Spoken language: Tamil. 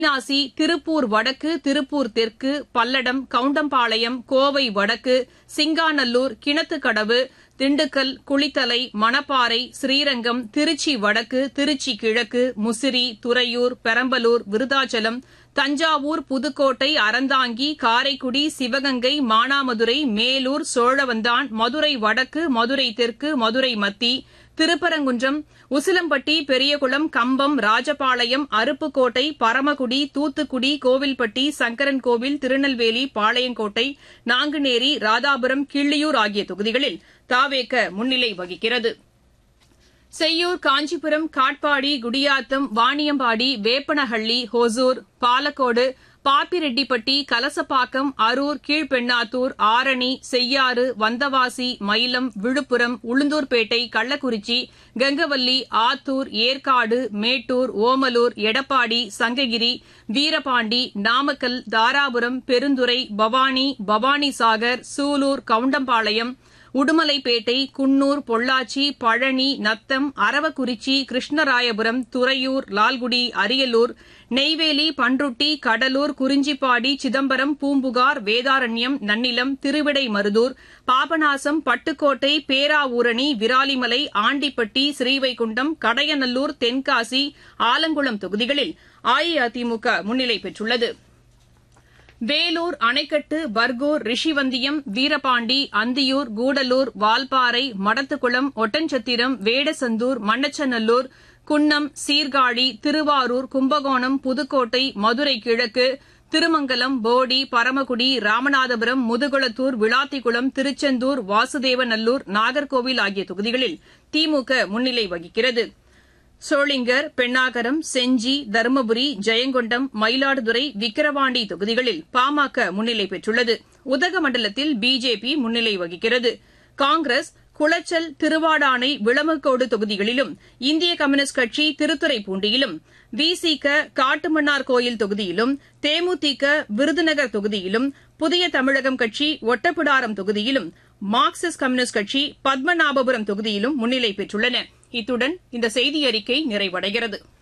அவிநாசி திருப்பூர் வடக்கு திருப்பூர் தெற்கு பல்லடம் கவுண்டம்பாளையம் கோவை வடக்கு சிங்காநல்லூர் கிணத்துக்கடவு திண்டுக்கல் குளித்தலை மணப்பாறை ஸ்ரீரங்கம் திருச்சி வடக்கு திருச்சி கிழக்கு முசிறி துறையூர் பெரம்பலூர் விருதாச்சலம் தஞ்சாவூர் புதுக்கோட்டை அறந்தாங்கி காரைக்குடி சிவகங்கை மானாமதுரை மேலூர் சோழவந்தான் மதுரை வடக்கு மதுரை தெற்கு மதுரை மத்தி திருப்பரங்குன்றம் உசிலம்பட்டி பெரியகுளம் கம்பம் ராஜபாளையம் அருப்புக்கோட்டை பரமக்குடி தூத்துக்குடி கோவில்பட்டி சங்கரன்கோவில் திருநெல்வேலி பாளையங்கோட்டை நாங்குநேரி ராதாபுரம் கிள்ளியூர் ஆகிய தொகுதிகளில் தாவேக முன்னிலை வகிக்கிறது செய்யூர் காஞ்சிபுரம் காட்பாடி குடியாத்தம் வாணியம்பாடி வேப்பனஹள்ளி ஹொசூர் பாலக்கோடு பாப்பிரெட்டிப்பட்டி கலசப்பாக்கம் அரூர் கீழ்பெண்ணாத்தூர் ஆரணி செய்யாறு வந்தவாசி மயிலம் விழுப்புரம் உளுந்தூர்பேட்டை கள்ளக்குறிச்சி கங்கவல்லி ஆத்தூர் ஏற்காடு மேட்டூர் ஓமலூர் எடப்பாடி சங்ககிரி வீரபாண்டி நாமக்கல் தாராபுரம் பெருந்துறை பவானி பவானிசாகர் சூலூர் கவுண்டம்பாளையம் உடுமலைப்பேட்டை குன்னூர் பொள்ளாச்சி பழனி நத்தம் அரவக்குறிச்சி கிருஷ்ணராயபுரம் துறையூர் லால்குடி அரியலூர் நெய்வேலி பன்ருட்டி கடலூர் குறிஞ்சிப்பாடி சிதம்பரம் பூம்புகார் வேதாரண்யம் நன்னிலம் திருவிடைமருதூர் பாபநாசம் பட்டுக்கோட்டை பேராவூரணி விராலிமலை ஆண்டிப்பட்டி ஸ்ரீவைகுண்டம் கடையநல்லூர் தென்காசி ஆலங்குளம் தொகுதிகளில் அஇஅதிமுக முன்னிலை பெற்றுள்ளது வேலூர் அணைக்கட்டு பர்கூர் ரிஷிவந்தியம் வீரபாண்டி அந்தியூர் கூடலூர் வால்பாறை மடத்துக்குளம் ஒட்டன்சத்திரம் வேடசந்தூர் மண்ணச்சநல்லூர் குன்னம் சீர்காழி திருவாரூர் கும்பகோணம் புதுக்கோட்டை மதுரை கிழக்கு திருமங்கலம் போடி பரமக்குடி ராமநாதபுரம் முதுகுளத்தூர் விளாத்திக்குளம் திருச்செந்தூர் வாசுதேவநல்லூர் நாகர்கோவில் ஆகிய தொகுதிகளில் திமுக முன்னிலை வகிக்கிறது சோளிங்கர் பெண்ணாகரம் செஞ்சி தருமபுரி ஜெயங்கொண்டம் மயிலாடுதுறை விக்கிரவாண்டி தொகுதிகளில் பாமக முன்னிலை பெற்றுள்ளது உதகமண்டலத்தில் பிஜேபி முன்னிலை வகிக்கிறது காங்கிரஸ் குளச்சல் திருவாடானை விளமக்கோடு தொகுதிகளிலும் இந்திய கம்யூனிஸ்ட் கட்சி திருத்துறைப்பூண்டியிலும் விசிக காட்டுமன்னார் கோயில் தொகுதியிலும் தேமுதிக விருதுநகர் தொகுதியிலும் புதிய தமிழகம் கட்சி ஒட்டப்பிடாரம் தொகுதியிலும் மார்க்சிஸ்ட் கம்யூனிஸ்ட் கட்சி பத்மநாபபுரம் தொகுதியிலும் முன்னிலை பெற்றுள்ளன இத்துடன் இந்த செய்தியறிக்கை நிறைவடைகிறது